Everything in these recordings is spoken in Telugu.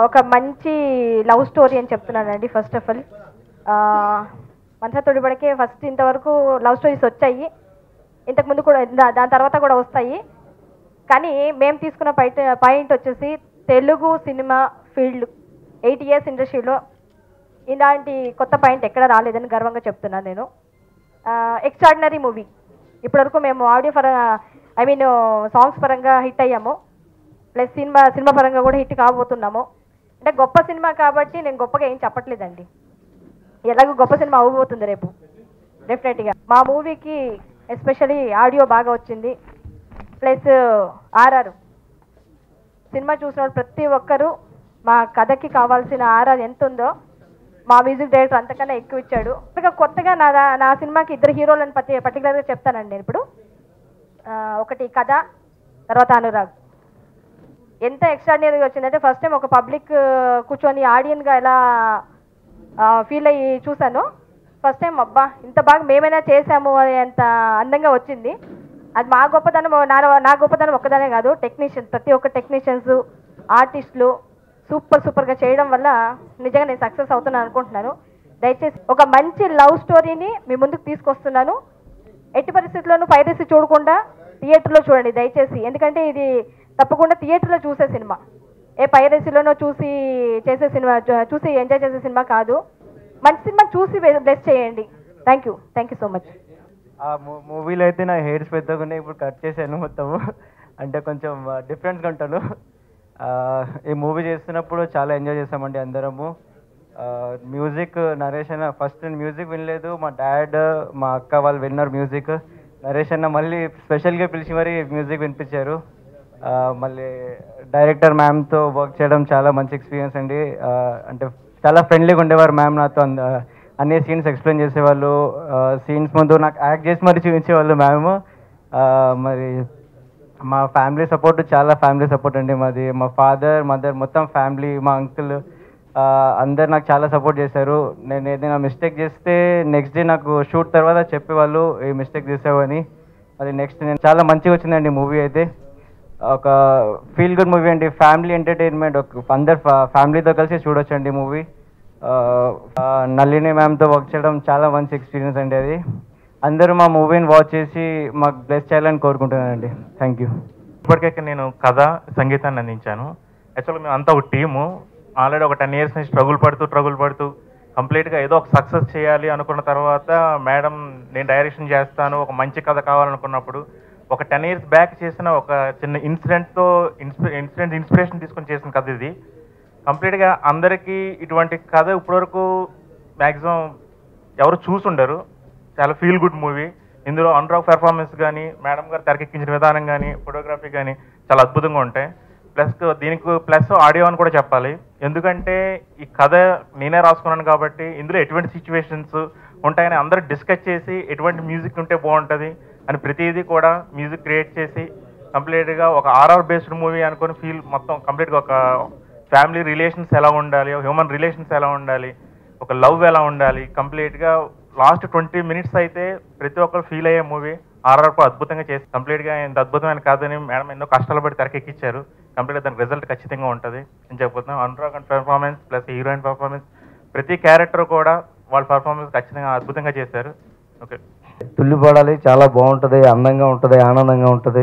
ఒక మంచి లవ్ స్టోరీ అని చెప్తున్నానండి first of all Manasa Thodibadike first ఇంతవరకు లవ్ స్టోరీస్ వచ్చాయి ఇంతకుముందు కూడా దా- దాని తర్వాత కూడా వస్తాయి కానీ మేము తీసుకున్న పాయింట్ పాయింట్ వచ్చేసి Telugu cinema field eight years ఇండస్ట్రీలో ఇలాంటి కొత్త పాయింట్ ఎక్కడ రాలేదని గర్వంగా చెప్తున్నాను నేను ఎక్స్ట్రాడినరీ మూవీ ఇప్పటివరకు మేము ఆడియో పరంగా ఐ మీన్ సాంగ్స్ పరంగా హిట్ అయ్యాము ప్లస్ సినిమా సినిమా పరంగా కూడా హిట్ కాబోతున్నాము అంటే గొప్ప సినిమా కాబట్టి నేను గొప్పగా ఏం చెప్పట్లేదండి ఎలాగో గొప్ప సినిమా అవ్వబోతుంది రేపు డెఫినెట్గా మా మూవీకి ఎస్పెషలీ ఆడియో బాగా వచ్చింది ప్లస్ ఆర్ఆర్ సినిమా చూసిన వాళ్ళు ప్రతి ఒక్కరూ మా కథకి కావాల్సిన ఆర్ఆర్ ఎంత ఉందో మా మ్యూజిక్ డైరెక్టర్ అంతకన్నా ఎక్కువ ఇచ్చాడు ఇంకా కొత్తగా నా నా సినిమాకి ఇద్దరు హీరోలను పర్టి పర్టికులర్గా చెప్తానండి నేను ఇప్పుడు ఆ, ఒకటి కథ తర్వాత అనురాగ్ ఎంత ఎక్స్ట్రాడినరీగా వచ్చిందంటే ఫస్ట్ టైం ఒక పబ్లిక్ కూర్చొని ఆడియన్గా ఎలా ఫీల్ అయ్యి చూశాను ఫస్ట్ టైం అబ్బా ఇంత బాగా మేమైనా చేసాము అని అంత అందంగా వచ్చింది అది మా గొప్పతనం నా నా గొప్పతనం ఒక్కదనే కాదు టెక్నీషియన్స్ ప్రతి ఒక్క టెక్నీషియన్స్ ఆర్టిస్టులు సూపర్ సూపర్గా చేయడం వల్ల నిజంగా నేను సక్సెస్ అవుతున్నాను అనుకుంటున్నాను దయచేసి ఒక మంచి లవ్ స్టోరీని మీ ముందుకు తీసుకొస్తున్నాను ఎట్టి పరిస్థితుల్లోనూ పైరసీ చూడకుండా థియేటర్లో చూడండి దయచేసి ఎందుకంటే ఇది తప్పకుండా థియేటర్లో చూసే సినిమా ఏ పైరసీలోనో చూసి చేసే సినిమా చూ- చూసి ఎంజాయ్ చేసే సినిమా కాదు మంచి సినిమా చూసి బ్లెస్ చేయండి thank you thank you so much ఆ మూ- మూవీలో అయితే నా హెయిర్స్ పెద్దగా ఉన్నాయి ఇప్పుడు కట్ చేశాను మొత్తము అంటే కొంచెం డిఫరెంట్గా ఉంటాను ఆ, ఈ మూవీ చేస్తున్నప్పుడు చాలా ఎంజాయ్ చేసామండి అందరము మ్యూజిక్ నరేషన్ ఫస్ట్ నేను మ్యూజిక్ వినలేదు మా డాడ్ మా అక్క వాళ్ళు విన్నారు మ్యూజిక్ నరేష్ అన్న మళ్ళీ స్పెషల్గా పిలిచి మరీ మ్యూజిక్ వినిపించారు ఆ, మళ్ళీ డైరెక్టర్ మ్యామ్తో వర్క్ చేయడం చాలా మంచి ఎక్స్పీరియన్స్ అండి ఆ, అంటే చాలా ఫ్రెండ్లీగా ఉండేవారు మ్యామ్ నాతో అంద- అన్ని సీన్స్ ఎక్స్ప్లెయిన్ చేసేవాళ్ళు సీన్స్ ముందు నాకు యాక్ట్ చేసి మరి చూపించేవాళ్ళు మ్యామ్ మరి మా ఫ్యామిలీ సపోర్ట్ చాలా ఫ్యామిలీ సపోర్ట్ అండి మాది మా ఫాదర్ మదర్ మొత్తం ఫ్యామిలీ మా అంకుల్ అందరు నాకు చాలా సపోర్ట్ చేశారు నేను ఏదైనా మిస్టేక్ చేస్తే నెక్స్ట్ డే నాకు షూట్ తర్వాత చెప్పేవాళ్ళు ఏ మిస్టేక్ చేసావు అని అది నెక్స్ట్ నేను చాలా మంచిగా వచ్చిందండి మూవీ అయితే ఒక ఫీల్ గుడ్ మూవీ అండి ఫ్యామిలీ ఎంటర్టైన్మెంట్ ఒక అందరు ఫ్యామిలీతో కలిసి చూడొచ్చండి మూవీ నల్లిని మ్యామ్తో వర్క్ చేయడం చాలా మంచి ఎక్స్పీరియన్స్ అండి అది అందరూ మా మూవీని వాచ్ చేసి మాకు బ్లెస్ చేయాలని కోరుకుంటున్నానండి థ్యాంక్ యూ ఇప్పటికే నేను కథ సంగీతాన్ని అందించాను యాక్చువల్గా మేము అంతా ఒక టీము ఆల్రెడీ ఒక టెన్ ఇయర్స్ నుంచి స్ట్రగుల్ పడుతూ స్ట్రగుల్ పడుతూ కంప్లీట్గా ఏదో ఒక సక్సెస్ చేయాలి అనుకున్న తర్వాత మేడం నేను డైరెక్షన్ చేస్తాను ఒక మంచి కథ కావాలనుకున్నప్పుడు ఒక టెన్ ఇయర్స్ బ్యాక్ చేసిన ఒక చిన్న ఇన్సిడెంట్తో ఇన్స్పి ఇన్సిడెంట్ ఇన్స్పిరేషన్ తీసుకొని చేసిన కథ ఇది కంప్లీట్గా అందరికీ ఇటువంటి కథ ఇప్పటివరకు మ్యాక్సిమం ఎవరు చూసుండరు చాలా ఫీల్ గుడ్ మూవీ ఇందులో అనురాగ్ పెర్ఫార్మెన్స్ కానీ మేడం గారు తెరకెక్కించిన విధానం కానీ ఫోటోగ్రఫీ కానీ చాలా అద్భుతంగా ఉంటాయి ప్లస్ దీనికి ప్లస్ ఆడియో అని కూడా చెప్పాలి ఎందుకంటే ఈ కథ నేనే రాసుకున్నాను కాబట్టి ఇందులో ఎటువంటి సిచ్యువేషన్స్ ఉంటాయని అందరూ డిస్కస్ చేసి ఎటువంటి మ్యూజిక్ ఉంటే బాగుంటుంది అని ప్రతిదీ కూడా మ్యూజిక్ క్రియేట్ చేసి కంప్లీట్గా ఒక ఆర్ఆర్ బేస్డ్ మూవీ అనుకుని ఫీల్ మొత్తం కంప్లీట్గా ఒక ఫ్యామిలీ రిలేషన్స్ ఎలా ఉండాలి హ్యూమన్ రిలేషన్స్ ఎలా ఉండాలి ఒక లవ్ ఎలా ఉండాలి కంప్లీట్గా లాస్ట్ ట్వంటీ మినిట్స్ అయితే ప్రతి ఒక్కరు ఫీల్ అయ్యే మూవీ ఆర్ఆర్ కూడా అద్భుతంగా చేసి కంప్లీట్గా ఇంత అద్భుతమైన కాదని మేడం ఎన్నో కష్టాలు పడి తెరకెక్కించారు కంప్లీట్గా దానికి రిజల్ట్ ఖచ్చితంగా ఉంటుంది అని చెప్పుతున్నాం Anurag and performance plus heroine performance ప్రతి క్యారెక్టర్ కూడా వాళ్ళ పర్ఫార్మెన్స్ ఖచ్చితంగా అద్భుతంగా చేశారు ఓకే తుల్లిపడాలి చాలా బాగుంటుంది అందంగా ఉంటుంది ఆనందంగా ఉంటుంది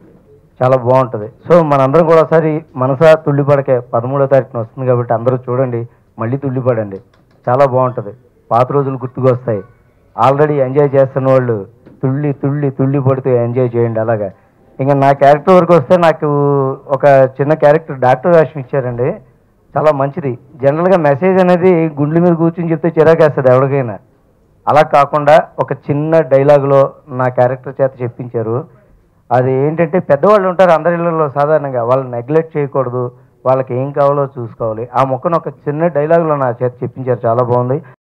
చాలా బాగుంటుంది సో మనందరం కూడా ఒకసారి మనసా తుల్లిపడకే పదమూడో తారీఖున వస్తుంది కాబట్టి అందరూ చూడండి మళ్ళీ తుల్లిపడండి చాలా బాగుంటుంది పాత రోజులు గుర్తుకొస్తాయి ఆల్రెడీ ఎంజాయ్ చేస్తున్న వాళ్ళు తుళ్ళి తుళ్ళి తుళ్ళి పడుతూ ఎంజాయ్ చేయండి అలాగా ఇంకా నా క్యారెక్టర్ వరకు వస్తే నాకు ఒక చిన్న క్యారెక్టర్ డాక్టర్ వేషం ఇచ్చారండి చాలా మంచిది జనరల్గా మెసేజ్ అనేది గుండెల మీద కూర్చొని చెప్తే చిరాకేస్తుంది ఎవరికైనా అలా కాకుండా ఒక చిన్న డైలాగులో నా క్యారెక్టర్ చేత చెప్పించారు అది ఏంటంటే పెద్దవాళ్ళు ఉంటారు అందరి ఇళ్ళలో సాధారణంగా వాళ్ళని నెగ్లెక్ట్ చేయకూడదు వాళ్ళకి ఏం కావాలో చూసుకోవాలి ఆ మొక్కను ఒక చిన్న డైలాగులో నా చేత చెప్పించారు చాలా బాగుంది